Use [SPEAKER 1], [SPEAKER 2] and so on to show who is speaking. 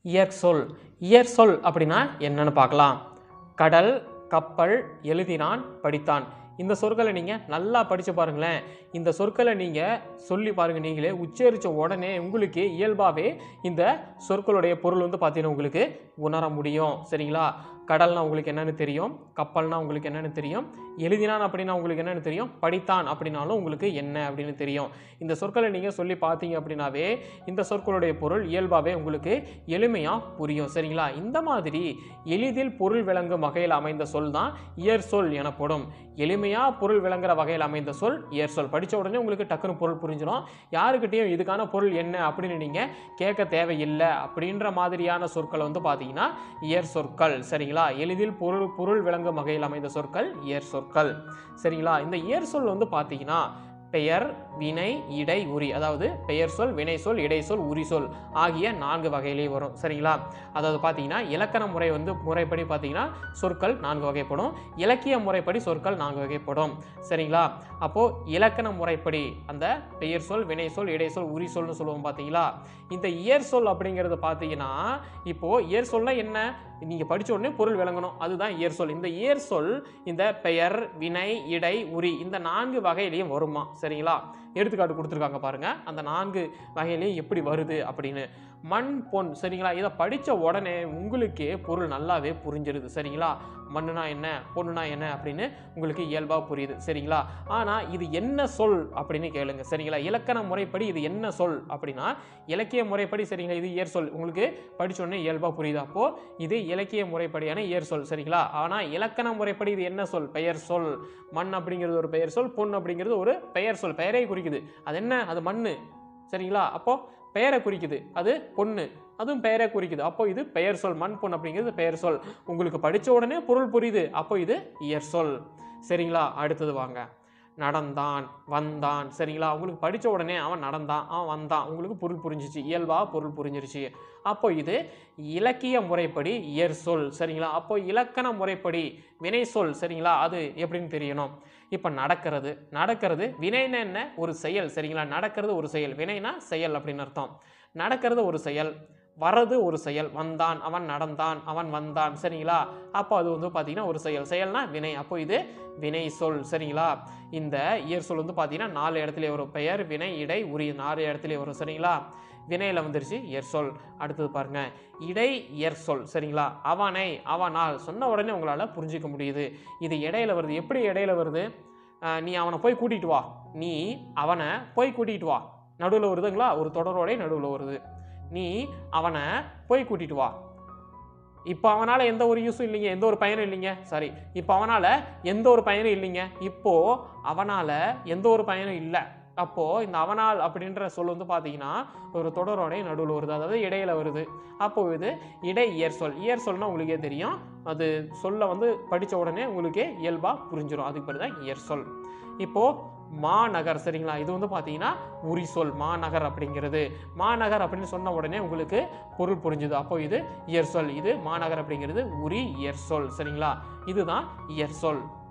[SPEAKER 1] இயற் சொல் இயற் சொல் அப்படின்னா என்னன்னு பார்க்கலாம் கடல் கப்பல் எழுதினான் படித்தான் இந்த சொற்களை நீங்கள் நல்லா படித்து பாருங்களேன் இந்த சொற்களை நீங்கள் சொல்லி பாருங்கள் நீங்களே உச்சரித்த உடனே உங்களுக்கு இயல்பாகவே இந்த சொற்களுடைய பொருள் வந்து பார்த்தீங்கன்னா உங்களுக்கு உணர முடியும் சரிங்களா கடல்னா உங்களுக்கு என்னன்னு தெரியும் கப்பல்னா உங்களுக்கு என்னன்னு தெரியும் எழுதினான் அப்படின்னா உங்களுக்கு என்னன்னு தெரியும் படித்தான் அப்படின்னாலும் உங்களுக்கு என்ன அப்படின்னு தெரியும் இந்த சொற்களை நீங்கள் சொல்லி பார்த்தீங்க அப்படின்னாவே இந்த சொற்களுடைய பொருள் இயல்பாகவே உங்களுக்கு எளிமையாக புரியும் சரிங்களா இந்த மாதிரி எளிதில் பொருள் விளங்கும் வகையில் அமைந்த சொல் தான் இயற் சொல் எனப்படும் எளிமையாக பொருள் விளங்குற வகையில் அமைந்த சொல் இயற் சொல் படித்த உடனே உங்களுக்கு டக்குன்னு பொருள் புரிஞ்சிடும் யாருக்கிட்டேயும் இதுக்கான பொருள் என்ன அப்படின்னு நீங்கள் கேட்க தேவையில்லை அப்படின்ற மாதிரியான சொற்களை வந்து பார்த்தீங்கன்னா இயற் சொற்கள் சரிங்களா எளிதில் பொருள் பொருள் விளங்கும் வகையில் அமைந்த சொற்கள் இயற் சொற்கள் சரிங்களா இந்த இயற் சொல் வந்து பார்த்தீங்கன்னா பெயர் வினை இடை உரி அதாவது பெயர் சொல் வினை சொல் இடை சொல் உரி சொல் ஆகிய நான்கு வகையிலே வரும் சரிங்களா அதாவது பார்த்தீங்கன்னா இலக்கண முறை வந்து முறைப்படி பார்த்தீங்கன்னா சொற்கள் நான்கு வகைப்படும் இலக்கிய முறைப்படி சொற்கள் நான்கு வகைப்படும் சரிங்களா அப்போது இலக்கண முறைப்படி அந்த பெயர் சொல் வினை சொல் இடை சொல் உரி சொல்னு சொல்லுவோம் பார்த்தீங்களா இந்த இயற் சொல் அப்படிங்கிறது பார்த்தீங்கன்னா இப்போது இயற் சொல்னா என்ன நீங்கள் படிச்ச உடனே பொருள் விளங்கணும் அதுதான் இயற் சொல் இந்த இயற் சொல் இந்த பெயர் வினை இடை உரி இந்த நான்கு வகையிலையும் வருமா சரிங்களா எடுத்துக்காட்டு கொடுத்துருக்காங்க பாருங்க அந்த நான்கு வகையிலையும் எப்படி வருது அப்படின்னு மண் பொன் சரிங்களா இதை படித்த உடனே உங்களுக்கே பொருள் நல்லாவே புரிஞ்சிருது சரிங்களா மண்ணுனா என்ன பொண்ணுனா என்ன அப்படின்னு உங்களுக்கு இயல்பாக புரியுது சரிங்களா ஆனால் இது என்ன சொல் அப்படின்னு கேளுங்க சரிங்களா இலக்கண முறைப்படி இது என்ன சொல் அப்படின்னா இலக்கிய முறைப்படி சரிங்களா இது இயற் சொல் உங்களுக்கு படிச்ச உடனே இயல்பாக புரியுது அப்போது இது இலக்கிய முறைப்படியான இயற் சொல் சரிங்களா ஆனால் இலக்கண முறைப்படி இது என்ன சொல் பெயர் சொல் மண் அப்படிங்கிறது ஒரு பெயர் சொல் பொன் அப்படிங்கிறது ஒரு பெயர் சொல் பெயரை குறிக்குது அது என்ன அது மண்ணு சரிங்களா அப்போ பெயரை குறிக்குது அது பொண்ணு அதுவும் பெயரை குறிக்குது அப்போ இது பெயர் சொல் மண் பொன் அப்படிங்கிறது பெயர் சொல் உங்களுக்கு படிச்ச உடனே பொருள் புரியுது அப்போ இது இயற் சொல் சரிங்களா அடுத்தது வாங்க நடந்தான் வந்தான் சரிங்களா உங்களுக்கு படிச்ச உடனே அவன் நடந்தான் அவன் வந்தான் உங்களுக்கு பொருள் புரிஞ்சிச்சு இயல்பா பொருள் புரிஞ்சிருச்சு அப்போ இது இலக்கிய முறைப்படி இயற் சொல் சரிங்களா அப்போ இலக்கண முறைப்படி வினை சொல் சரிங்களா அது எப்படின்னு தெரியணும் இப்போ நடக்கிறது நடக்கிறது வினைன்னா என்ன ஒரு செயல் சரிங்களா நடக்கிறது ஒரு செயல் வினைனா செயல் அப்படின்னு அர்த்தம் நடக்கிறது ஒரு செயல் வரது ஒரு செயல் வந்தான் அவன் நடந்தான் அவன் வந்தான் சரிங்களா அப்போ அது வந்து பார்த்தீங்கன்னா ஒரு செயல் செயல்னா வினை அப்போ இது வினை சொல் சரிங்களா இந்த இயற் சொல் வந்து பார்த்தீங்கன்னா நாலு இடத்துல வரும் பெயர் வினை இடை உரி நாலு இடத்துல வரும் சரிங்களா வினையில் வந்துருச்சு இயற் சொல் அடுத்தது பாருங்க இடை இயற் சொல் சரிங்களா அவனை அவனால் சொன்ன உடனே உங்களால் புரிஞ்சிக்க முடியுது இது இடையில வருது எப்படி இடையில வருது அஹ் நீ அவனை போய் கூட்டிகிட்டு வா நீ அவனை போய் கூட்டிகிட்டு வா நடுவில் வருதுங்களா ஒரு தொடரோடே நடுவில் வருது நீ அவனை போய் கூட்டிட்டு வா இப்போ அவனால் எந்த ஒரு யூஸும் இல்லைங்க எந்த ஒரு பயனும் இல்லைங்க சாரி இப்போ அவனால் எந்த ஒரு பயனும் இல்லைங்க இப்போ அவனால் எந்த ஒரு பயனும் இல்லை அப்போது இந்த அவனால் அப்படின்ற சொல் வந்து பார்த்தீங்கன்னா ஒரு தொடரோடைய நடுவில் வருது அதாவது இடையில வருது அப்போ இது இடை இயற் சொல் இயற் சொல்னா உங்களுக்கே தெரியும் அது சொல்ல வந்து படித்த உடனே உங்களுக்கே இயல்பாக புரிஞ்சிடும் அதுக்கு பேர் தான் இயற் சொல் இப்போது மாநகர் சரிங்களா இது வந்து பார்த்தீங்கன்னா உரி சொல் மாநகர் அப்படிங்கிறது மாநகர் அப்படின்னு சொன்ன உடனே உங்களுக்கு பொருள் புரிஞ்சுது அப்போ இது இயற் சொல் இது மாநகர் அப்படிங்கிறது உரி இயற் சொல் சரிங்களா இதுதான் இயற் சொல்